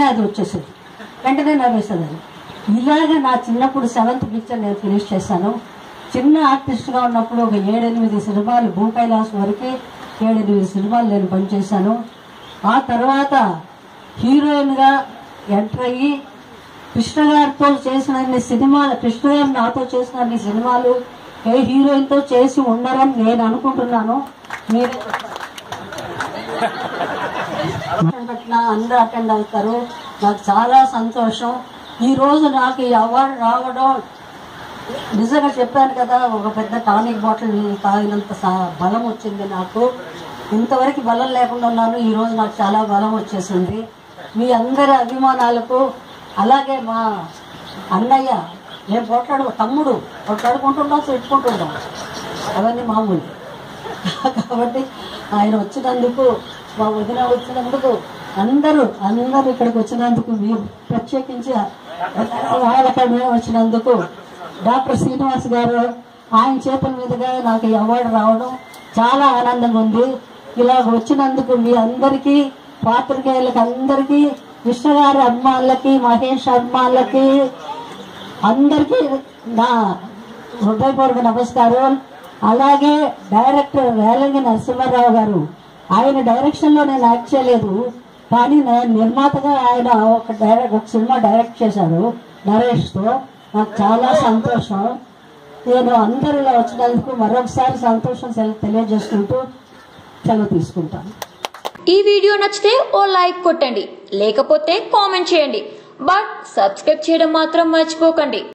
వెంటనే అది వచ్చేసేది వెంటనే నవ్వేసేదాన్ని ఇలాగ నా చిన్నప్పుడు సెవెంత్ పిక్చర్ నేను ఫినిష్ చేశాను చిన్న ఆర్టిస్ట్గా ఉన్నప్పుడు ఒక ఏడెనిమిది సినిమాలు భూ కైలాస్ వరకు ఏడెనిమిది సినిమాలు నేను పనిచేశాను ఆ తర్వాత హీరోయిన్గా ఎంటర్ అయ్యి కృష్ణ గారితో చేసిన అన్ని సినిమాలు కృష్ణ గారు నాతో చేసిన అన్ని సినిమాలు ఏ హీరోయిన్తో చేసి ఉండరని నేను అనుకుంటున్నాను మీరు పట్ల అందరూ అటెండ్ అవుతారు నాకు చాలా సంతోషం ఈ రోజు నాకు ఈ అవార్డు రావడం నిజంగా చెప్పాను కదా ఒక పెద్ద టానిక్ బాటిల్ తాగినంత సా- బలం వచ్చింది నాకు ఇంతవరకు బలం లేకుండా ఉన్నాను ఈ రోజు నాకు చాలా బలం వచ్చేసింది మీ అందరి అభిమానాలకు అలాగే మా అన్నయ్య నేను పోట్లాడు తమ్ముడు పోట్లాడుకుంటున్నాం తిట్టుకుంటున్నాం అవన్నీ మామూలు కాబట్టి ఆయన వచ్చినందుకు మా వదిన వచ్చినందుకు అందరూ అందరూ ఇక్కడికి వచ్చినందుకు మీరు ప్రత్యేకించి వాళ్ళకమే వచ్చినందుకు డాక్టర్ శ్రీనివాస్ గారు ఆయన చేతుల మీదుగా నాకు ఈ అవార్డు రావడం చాలా ఆనందంగా ఉంది ఇలా వచ్చినందుకు మీ అందరికీ పాత్రికేయులకి అందరికీ కృష్ణ గారి అభిమానులకి మహేష్ అభిమానులకి అందరికీ నా హృదయపూర్వక నమస్కారం అలాగే డైరెక్టర్ వేలంగి నరసింహారావు గారు ఆయన డైరెక్షన్ లో నేను యాక్ట్ చేయలేదు కానీ నేను నిర్మాతగా ఆయన ఒక డైరెక్ట్ ఒక సినిమా డైరెక్ట్ చేశారు నరేష్ తో నాకు చాలా సంతోషం నేను అందరిలో వచ్చినందుకు మరొకసారి సంతోషం తెలి- తెలియజేసుకుంటూ సెలవు తీసుకుంటాను ఈ వీడియో నచ్చితే ఓ లైక్ కొట్టండి లేకపోతే కామెంట్ చేయండి బట్ సబ్స్క్రైబ్ చేయడం మాత్రం మర్చిపోకండి